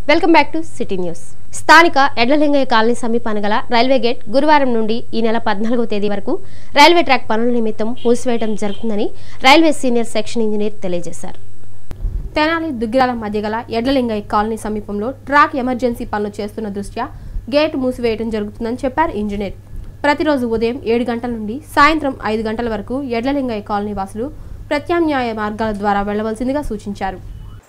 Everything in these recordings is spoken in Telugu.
welcome back to city news స్థానిక ఎడ్లలింగయ్య కాలనీ సమీపాన గల రైల్వే గేట్ గురువారం నుండి ఈ నెల పద్నాలుగవ తేదీ వరకు రైల్వే ట్రాక్ పనుల నిమిత్తం మూసివేయడం జరుగుతుందని రైల్వే సీనియర్ సెక్షన్ ఇంజనీర్ తెలియజేశారు తెనాలి దుగ్గిరాల మధ్య గల ఎడ్లలింగయ్య కాలనీ సమీపంలో ట్రాక్ ఎమర్జెన్సీ పనులు చేస్తున్న దృష్ట్యా గేట్ మూసివేయడం జరుగుతుందని చెప్పారు ఇంజనీర్ ప్రతిరోజు ఉదయం ఏడు గంటల నుండి సాయంత్రం ఐదు గంటల వరకు ఎడ్లలింగయ్య కాలనీ వాసులు ప్రత్యామ్నాయ మార్గాల ద్వారా వెళ్లవలసిందిగా సూచించారు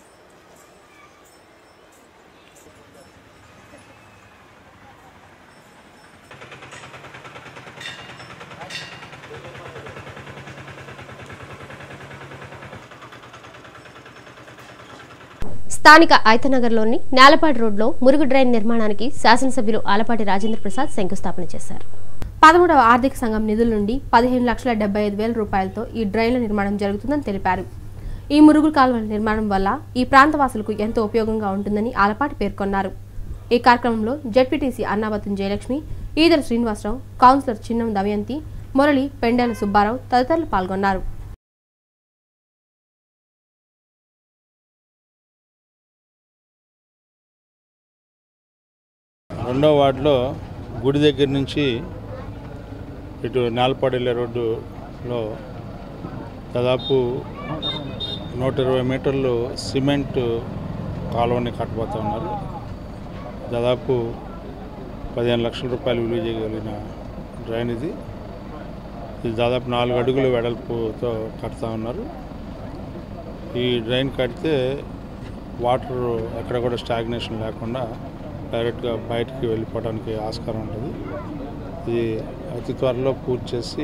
స్థానిక ఐతనగర్లోని నేలపాటి రోడ్లో మురుగు డ్రైన్ నిర్మాణానికి శాసనసభ్యులు ఆలపాటి రాజేంద్ర ప్రసాద్ శంకుస్థాపన చేశారు పదమూడవ ఆర్థిక సంఘం నిధుల నుండి పదిహేను లక్షల డెబ్బై ఐదు వేల రూపాయలతో ఈ డ్రైన్ల నిర్మాణం జరుగుతుందని తెలిపారు ఈ మురుగు కాలువల నిర్మాణం వల్ల ఈ ప్రాంతవాసులకు ఎంతో ఉపయోగంగా ఉంటుందని ఆలపాటి పేర్కొన్నారు ఈ కార్యక్రమంలో జడ్పీటీసీ అన్నావతం జయలక్ష్మి ఈదర శ్రీనివాసరావు కౌన్సిలర్ చిన్నం దమయంతి మురళి పెండేల సుబ్బారావు తదితరులు పాల్గొన్నారు రెండో వార్డులో గుడి దగ్గర నుంచి ఇటు నేలపాడెళ్ళే రోడ్డులో దాదాపు నూట ఇరవై మీటర్లు సిమెంట్ కాలువని కట్టబోతా ఉన్నారు దాదాపు పదిహేను లక్షల రూపాయలు విలువ చేయగలిగిన డ్రైన్ ఇది ఇది దాదాపు నాలుగు అడుగుల వెడల్పుతో కడతా ఉన్నారు ఈ డ్రైన్ కడితే వాటర్ ఎక్కడ కూడా స్టాగ్నేషన్ లేకుండా డైరెక్ట్గా బయటికి వెళ్ళిపోవడానికి ఆస్కారం ఉంటుంది ఇది అతి త్వరలో పూర్తి చేసి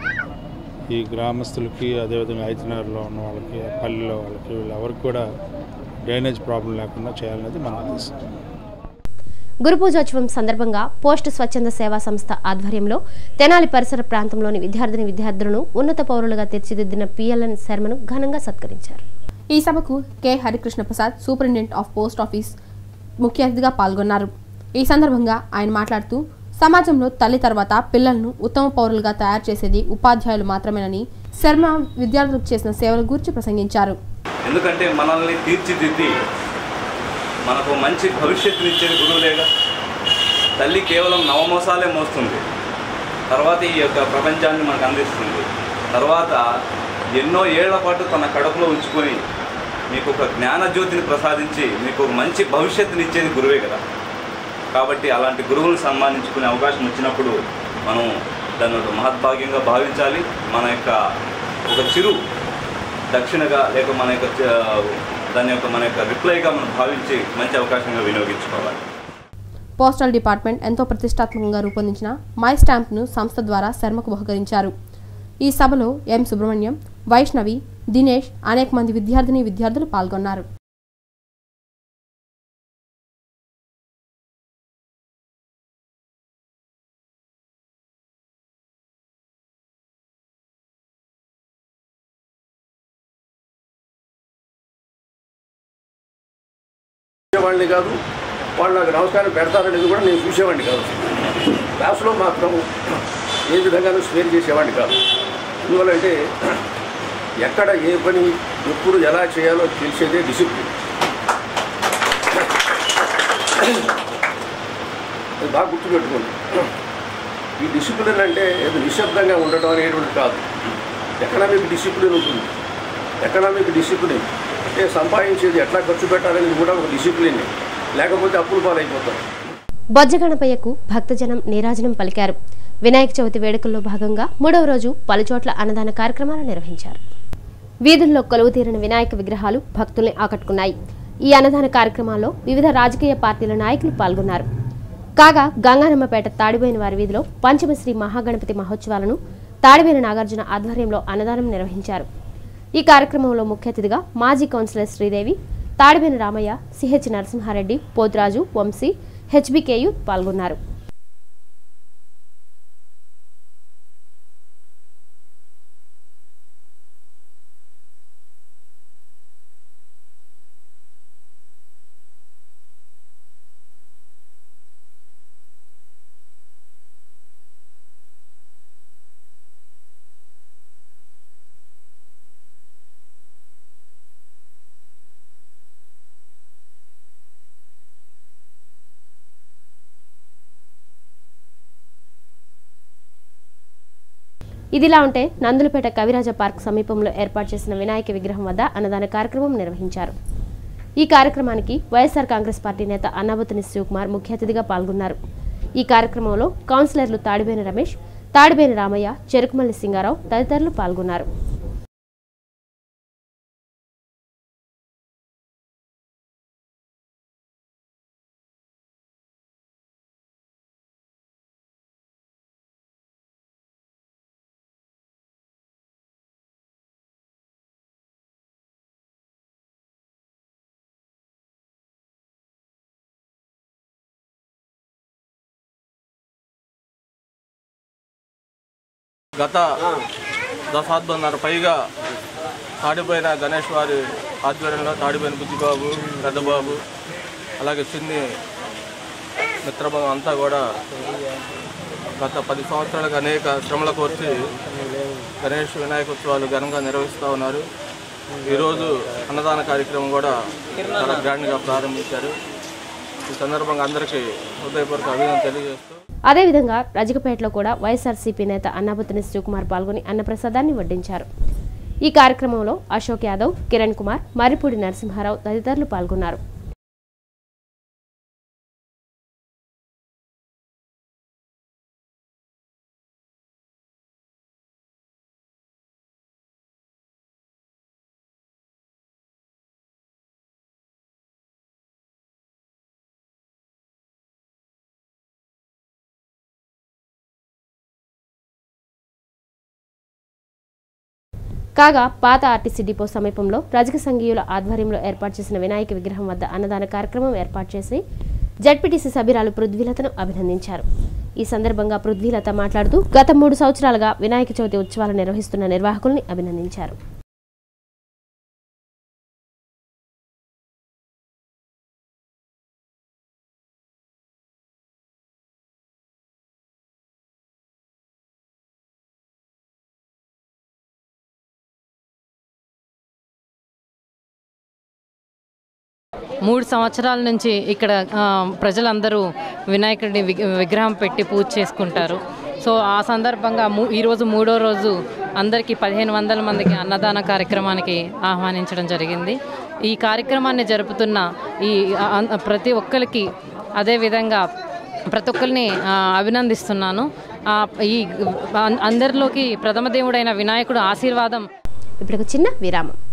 ఈ గ్రామస్తులకి అదేవిధంగా ఐతనగర్లో ఉన్న వాళ్ళకి పల్లెలో వాళ్ళకి వీళ్ళెవరికి కూడా డ్రైనేజ్ ప్రాబ్లం లేకుండా చేయాలనేది మన ఉద్దేశం గురు పూజోత్సవం సందర్భంగా పోస్ట్ స్వచ్ఛంద సేవా సంస్థ ఆధ్వర్యంలో తెనాలి పరిసర ప్రాంతంలోని విద్యార్థిని విద్యార్థులను ఉన్నత పౌరులుగా తీర్చిదిద్దిన పిఎల్ఎన్ శర్మను ఘనంగా సత్కరించారు ఈ సభకు K Harikrishna Prasad superintendent of post office ముఖ్య అతిథిగా పాల్గొన్నారు ఈ సందర్భంగా ఆయన మాట్లాడుతూ సమాజంలో తల్లి తర్వాత పిల్లలను ఉత్తమ పౌరులుగా తయారు చేసేది ఉపాధ్యాయులు మాత్రమేనని శర్మ విద్యార్థులకు చేసిన సేవల గురించి ప్రసంగించారు ఎందుకంటే మనల్ని తీర్చిదిద్ది మనకు మంచి భవిష్యత్తునిచ్చేది గురువులేగా తల్లి కేవలం నవమోసాలే మోస్తుంది తర్వాత ఈ యొక్క ప్రపంచాన్ని మనకు అందిస్తుంది తర్వాత ఎన్నో ఏళ్ల పాటు తన కడుపులో ఉంచుకొని మీకు ఒక జ్ఞానజ్యోతిని ప్రసాదించి మీకు ఒక మంచి భవిష్యత్తునిచ్చేది గురువే కదా కాబట్టి అలాంటి గురువులను సన్మానించుకునే అవకాశం వచ్చినప్పుడు మనం దాన్ని ఒక మహద్భాగ్యంగా భావించాలి మన యొక్క ఒక చిరు దక్షిణగా లేక మన యొక్క చ- దాని యొక్క మన యొక్క రిప్లైగా మనం భావించి మంచి అవకాశంగా వినియోగించుకోవాలి పోస్టల్ డిపార్ట్మెంట్ ఎంతో ప్రతిష్టాత్మకంగా రూపొందించిన మై స్టాంప్ను సంస్థ ద్వారా శర్మకు బహుకరించారు ఈ సభలో ఎం సుబ్రహ్మణ్యం వైష్ణవి దినేష్ అనేక మంది విద్యార్థిని విద్యార్థులు పాల్గొన్నారు చూసేవాడిని కాదు వాళ్ళు నాకు నమస్కారం పెడతారనేది కూడా నేను చూసేవాడిని కాదు క్లాసులో మాత్రం ఏ విధంగానూ స్వేర్ చేసేవాడిని కాదు ఎందువల్లంటే ఎక్కడ ఏ పని ఎప్పుడు ఎలా చేయాలో తెలిసేదే డిసిప్లిన్ అది బాగా గుర్తుపెట్టుకోండి ఈ డిసిప్లిన్ అంటే ఏదో నిశ్శబ్దంగా ఉండటం అనేటువంటి కాదు ఎకనామిక్ డిసిప్లిన్ ఉంటుంది ఎకనామిక్ డిసిప్లిన్ అంటే సంపాదించేది ఎట్లా ఖర్చు పెట్టాలనేది కూడా ఒక డిసిప్లిన్ లేకపోతే అప్పులు పాలైపోతాం బొజ్జగణపయ్యకు భక్తజనం నీరాజనం పలికారు వినాయక చవితి వేడుకల్లో భాగంగా మూడవ రోజు పలుచోట్ల అన్నదాన కార్యక్రమాలు నిర్వహించారు వీధుల్లో కొలువు తీరిన వినాయక విగ్రహాలు భక్తుల్ని ఆకట్టుకున్నాయి ఈ అన్నదాన కార్యక్రమాల్లో వివిధ రాజకీయ పార్టీల నాయకులు పాల్గొన్నారు కాగా గంగారమ్మపేట తాడిపోయిన వారి వీధిలో పంచమశ్రీ మహాగణపతి మహోత్సవాలను తాడిపోయిన నాగార్జున ఆధ్వర్యంలో అన్నదానం నిర్వహించారు ఈ కార్యక్రమంలో ముఖ్య అతిథిగా మాజీ కౌన్సిలర్ శ్రీదేవి తాడిపోయిన రామయ్య సిహెచ్ నరసింహారెడ్డి పోతురాజు వంశీ హెచ్బికేయు పాల్గొన్నారు ఇదిలా ఉంటే నందులపేట కవిరాజ పార్క్ సమీపంలో ఏర్పాటు చేసిన వినాయక విగ్రహం వద్ద అన్నదాన కార్యక్రమం నిర్వహించారు ఈ కార్యక్రమానికి వైఎస్ఆర్ కాంగ్రెస్ పార్టీ నేత అన్నాబతుని శివకుమార్ ముఖ్య అతిథిగా పాల్గొన్నారు ఈ కార్యక్రమంలో కౌన్సిలర్లు తాడిబేని రమేష్ తాడిబేని రామయ్య చెరుకుమల్లి సింగారావు తదితరులు పాల్గొన్నారు గత దశాబ్దంన్నర పైగా తాడిపోయిన గణేష్ వారి ఆధ్వర్యంలో తాడిపోయిన బుద్ధిబాబు పెద్దబాబు అలాగే చిన్ని మిత్రబలం అంతా కూడా గత పది సంవత్సరాలుగా అనేక శ్రమల కోర్చి గణేష్ వినాయకోత్సవాలు ఘనంగా నిర్వహిస్తూ ఉన్నారు ఈరోజు అన్నదాన కార్యక్రమం కూడా చాలా గ్రాండ్గా ప్రారంభించారు ఈ సందర్భంగా అందరికీ హృదయపూర్వక అభినందన తెలియజేస్తూ అదేవిధంగా రజకపేటలో కూడా వైఎస్ఆర్సీపీ నేత అన్నాబతుని శివకుమార్ పాల్గొని అన్నప్రసాదాన్ని వడ్డించారు ఈ కార్యక్రమంలో అశోక్ యాదవ్ కిరణ్ కుమార్ మర్రిపూడి నరసింహారావు తదితరులు పాల్గొన్నారు కాగా పాత ఆర్టీసీ డిపో సమీపంలో రజక సంఘీయుల ఆధ్వర్యంలో ఏర్పాటు చేసిన వినాయక విగ్రహం వద్ద అన్నదాన కార్యక్రమం ఏర్పాటు చేసి జడ్పీటీసీ సభ్యురాలు పృథ్వీలతను అభినందించారు ఈ సందర్భంగా పృథ్వీలత మాట్లాడుతూ గత మూడు సంవత్సరాలుగా వినాయక చవితి ఉత్సవాలు నిర్వహిస్తున్న నిర్వాహకుల్ని అభినందించారు మూడు సంవత్సరాల నుంచి ఇక్కడ ఆ, ప్రజలందరూ వినాయకుడిని వి- విగ్రహం పెట్టి పూజ చేసుకుంటారు సో ఆ సందర్భంగా మూ ఈరోజు మూడో రోజు అందరికీ పదిహేను వందల మందికి అన్నదాన కార్యక్రమానికి ఆహ్వానించడం జరిగింది ఈ కార్యక్రమాన్ని జరుపుతున్న ఈ ఆ, ఆ, ప్రతి ఒక్కరికి అదేవిధంగా ప్రతి ఒక్కరిని ఆ, అభినందిస్తున్నాను ఆ, ఈ ఆ, అందరిలోకి ప్రథమ దేవుడైన వినాయకుడు ఆశీర్వాదం ఇప్పుడు ఒక చిన్న విరామం